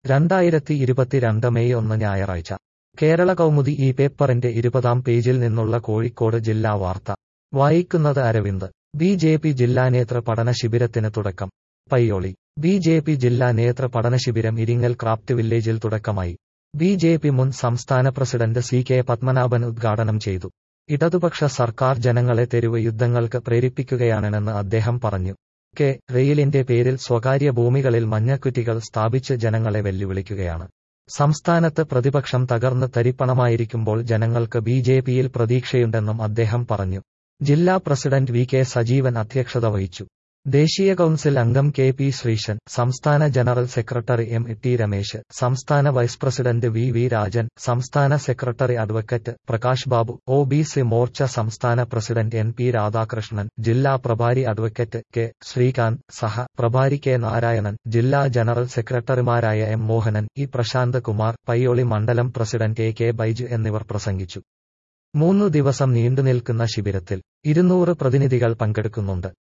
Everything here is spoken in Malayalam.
രണ്ടായിരത്തി ഇരുപത്തിരണ്ട് മെയ് ഒന്ന് ഞായറാഴ്ച കേരള കൗമുദി ഈ പേപ്പറിന്റെ ഇരുപതാം പേജിൽ നിന്നുള്ള കോഴിക്കോട് ജില്ലാ വാർത്ത വായിക്കുന്നത് അരവിന്ദ് ബി ജെ പി ജില്ലാ നേതൃ പഠന ശിബിരത്തിന് തുടക്കം പയ്യോളി ബി ജെ പി ജില്ലാ നേതൃ പഠന ശിബിരം ഇരിങ്ങൽ ക്രാഫ്റ്റ് വില്ലേജിൽ തുടക്കമായി ബി ജെ പി മുൻ സംസ്ഥാന പ്രസിഡന്റ് സി കെ പത്മനാഭൻ ഉദ്ഘാടനം ചെയ്തു ഇടതുപക്ഷ സർക്കാർ ജനങ്ങളെ തെരുവ് യുദ്ധങ്ങൾക്ക് പ്രേരിപ്പിക്കുകയാണെന്ന് അദ്ദേഹം പറഞ്ഞു കെ റെയിലിന്റെ പേരിൽ സ്വകാര്യ ഭൂമികളിൽ മഞ്ഞക്കുറ്റികൾ സ്ഥാപിച്ച് ജനങ്ങളെ വെല്ലുവിളിക്കുകയാണ് സംസ്ഥാനത്ത് പ്രതിപക്ഷം തകർന്ന് തരിപ്പണമായിരിക്കുമ്പോൾ ജനങ്ങൾക്ക് ബി ജെ പിയിൽ പ്രതീക്ഷയുണ്ടെന്നും അദ്ദേഹം പറഞ്ഞു ജില്ലാ പ്രസിഡന്റ് വി കെ സജീവൻ അധ്യക്ഷത വഹിച്ചു ദേശീയ കൌൺസിൽ അംഗം കെ പി ശ്രീശൻ സംസ്ഥാന general secretary M T Ramesh സംസ്ഥാന vice president V V Rajan സംസ്ഥാന secretary advocate Prakash Babu O B C Morcha സംസ്ഥാന പ്രസിഡന്റ് എൻ പി രാധാകൃഷ്ണൻ ജില്ലാ പ്രഭാരി അഡ്വക്കറ്റ് കെ ശ്രീകാന്ത് സഹ പ്രഭാരി കെ നാരായണൻ ജില്ലാ ജനറൽ സെക്രട്ടറിമാരായ എം മോഹനൻ ഇ പ്രശാന്ത് കുമാർ പയ്യോളി മണ്ഡലം പ്രസിഡന്റ് എ കെ ബൈജു എന്നിവർ പ്രസംഗിച്ചു മൂന്നു ദിവസം നീണ്ടുനിൽക്കുന്ന ശിബിരത്തിൽ ഇരുന്നൂറ് പ്രതിനിധികൾ പങ്കെടുക്കുന്നുണ്ട്